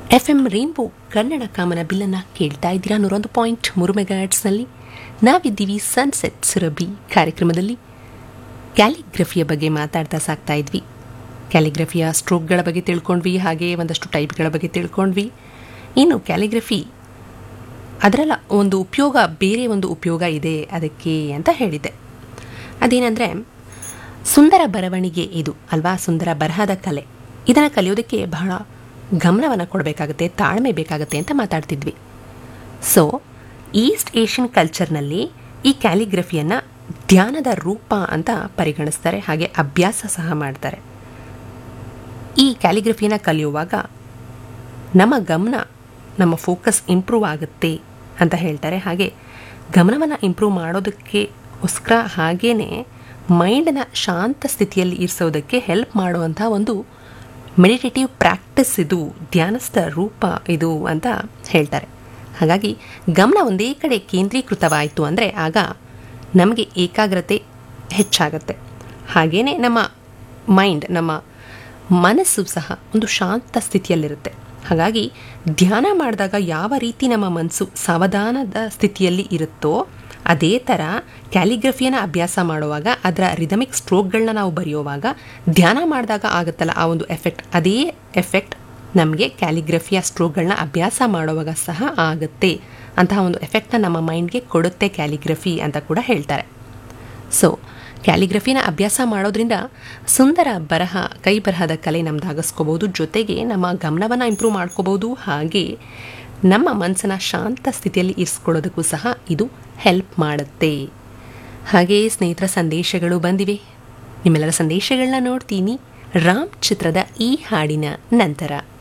F M rainbow Kannada ಕಾಮನ ಬಿಲ್ಲನ್ನು ಕೇಳ್ತಾ ಇದ್ದೀರಾ ನೂರೊಂದು ಪಾಯಿಂಟ್ ಮೂರು ಮೆಗಾಟ್ಸ್ನಲ್ಲಿ ನಾವಿದ್ದೀವಿ ಸನ್ಸೆಟ್ ಸುರಭಿ ಕಾರ್ಯಕ್ರಮದಲ್ಲಿ ಕ್ಯಾಲಿಗ್ರಫಿಯ ಬಗ್ಗೆ ಮಾತಾಡ್ತಾ ಸಾಕ್ತಾ ಇದ್ವಿ ಕ್ಯಾಲಿಗ್ರಫಿಯ ಸ್ಟ್ರೋಕ್ಗಳ ಬಗ್ಗೆ ತಿಳ್ಕೊಂಡ್ವಿ ಹಾಗೆ ಒಂದಷ್ಟು ಟೈಪ್ಗಳ ಬಗ್ಗೆ ತಿಳ್ಕೊಂಡ್ವಿ ಇನ್ನು ಕ್ಯಾಲಿಗ್ರಫಿ ಅದರಲ್ಲ ಒಂದು ಉಪಯೋಗ ಬೇರೆ ಒಂದು ಉಪಯೋಗ ಇದೆ ಅದಕ್ಕೆ ಅಂತ ಹೇಳಿದ್ದೆ ಅದೇನೆಂದರೆ ಸುಂದರ ಬರವಣಿಗೆ ಇದು ಅಲ್ವಾ ಸುಂದರ ಬರಹದ ಕಲೆ ಇದನ್ನು ಕಲಿಯೋದಕ್ಕೆ ಬಹಳ ಗಮನವನ್ನು ಕೊಡಬೇಕಾಗುತ್ತೆ ತಾಳ್ಮೆ ಬೇಕಾಗುತ್ತೆ ಅಂತ ಮಾತಾಡ್ತಿದ್ವಿ ಸೊ ಈಸ್ಟ್ ಏಷ್ಯನ್ ಕಲ್ಚರ್ನಲ್ಲಿ ಈ ಕ್ಯಾಲಿಗ್ರಫಿಯನ್ನು ಧ್ಯಾನದ ರೂಪ ಅಂತ ಪರಿಗಣಿಸ್ತಾರೆ ಹಾಗೆ ಅಭ್ಯಾಸ ಸಹ ಮಾಡ್ತಾರೆ ಈ ಕ್ಯಾಲಿಗ್ರಫಿಯನ್ನು ಕಲಿಯುವಾಗ ನಮ್ಮ ಗಮನ ನಮ್ಮ ಫೋಕಸ್ ಇಂಪ್ರೂವ್ ಆಗುತ್ತೆ ಅಂತ ಹೇಳ್ತಾರೆ ಹಾಗೆ ಗಮನವನ್ನು ಇಂಪ್ರೂವ್ ಮಾಡೋದಕ್ಕೋಸ್ಕರ ಹಾಗೇ ಮೈಂಡನ್ನ ಶಾಂತ ಸ್ಥಿತಿಯಲ್ಲಿ ಇರಿಸೋದಕ್ಕೆ ಹೆಲ್ಪ್ ಮಾಡುವಂಥ ಒಂದು ಮೆಡಿಟೇಟಿವ್ ಪ್ರಾಕ್ಟಿಸ್ ಇದು ಧ್ಯಾನಸ್ಥ ರೂಪ ಇದು ಅಂತ ಹೇಳ್ತಾರೆ ಹಾಗಾಗಿ ಗಮನ ಒಂದೇ ಕಡೆ ಕೇಂದ್ರೀಕೃತವಾಯಿತು ಅಂದರೆ ಆಗ ನಮಗೆ ಏಕಾಗ್ರತೆ ಹೆಚ್ಚಾಗತ್ತೆ ಹಾಗೆಯೇ ನಮ್ಮ ಮೈಂಡ್ ನಮ್ಮ ಮನಸ್ಸು ಸಹ ಒಂದು ಶಾಂತ ಸ್ಥಿತಿಯಲ್ಲಿರುತ್ತೆ ಹಾಗಾಗಿ ಧ್ಯಾನ ಮಾಡಿದಾಗ ಯಾವ ರೀತಿ ನಮ್ಮ ಮನಸ್ಸು ಸಾವಧಾನದ ಸ್ಥಿತಿಯಲ್ಲಿ ಇರುತ್ತೋ ಅದೇ ಥರ ಕ್ಯಾಲಿಗ್ರಫಿಯನ್ನು ಅಭ್ಯಾಸ ಮಾಡುವಾಗ ಅದರ ರಿದಮಿಕ್ ಸ್ಟ್ರೋಕ್ಗಳನ್ನ ನಾವು ಬರೆಯುವಾಗ ಧ್ಯಾನ ಮಾಡಿದಾಗ ಆಗುತ್ತಲ್ಲ ಆ ಒಂದು ಎಫೆಕ್ಟ್ ಅದೇ ಎಫೆಕ್ಟ್ ನಮಗೆ ಕ್ಯಾಲಿಗ್ರಫಿಯ ಸ್ಟ್ರೋಕ್ಗಳನ್ನ ಅಭ್ಯಾಸ ಮಾಡುವಾಗ ಸಹ ಆಗುತ್ತೆ ಅಂತಹ ಒಂದು ಎಫೆಕ್ಟ್ನ ನಮ್ಮ ಮೈಂಡ್ಗೆ ಕೊಡುತ್ತೆ ಕ್ಯಾಲಿಗ್ರಫಿ ಅಂತ ಕೂಡ ಹೇಳ್ತಾರೆ ಸೊ ಕ್ಯಾಲಿಗ್ರಫಿನ ಅಭ್ಯಾಸ ಮಾಡೋದ್ರಿಂದ ಸುಂದರ ಬರಹ ಕೈ ಬರಹದ ಕಲೆ ನಮ್ದಾಗಿಸ್ಕೋಬೋದು ಜೊತೆಗೆ ನಮ್ಮ ಗಮನವನ್ನು ಇಂಪ್ರೂವ್ ಮಾಡ್ಕೋಬೋದು ಹಾಗೆ ನಮ್ಮ ಮನಸ್ಸನ್ನ ಶಾಂತ ಸ್ಥಿತಿಯಲ್ಲಿ ಇರಿಸ್ಕೊಳ್ಳೋದಕ್ಕೂ ಸಹ ಇದು ಹೆಲ್ಪ್ ಮಾಡುತ್ತೆ ಹಾಗೆ ಸ್ನೇಹಿತರ ಸಂದೇಶಗಳು ಬಂದಿವೆ ನಿಮ್ಮೆಲ್ಲರ ಸಂದೇಶಗಳನ್ನ ನೋಡ್ತೀನಿ ರಾಮ್ ಚಿತ್ರದ ಈ ಹಾಡಿನ ನಂತರ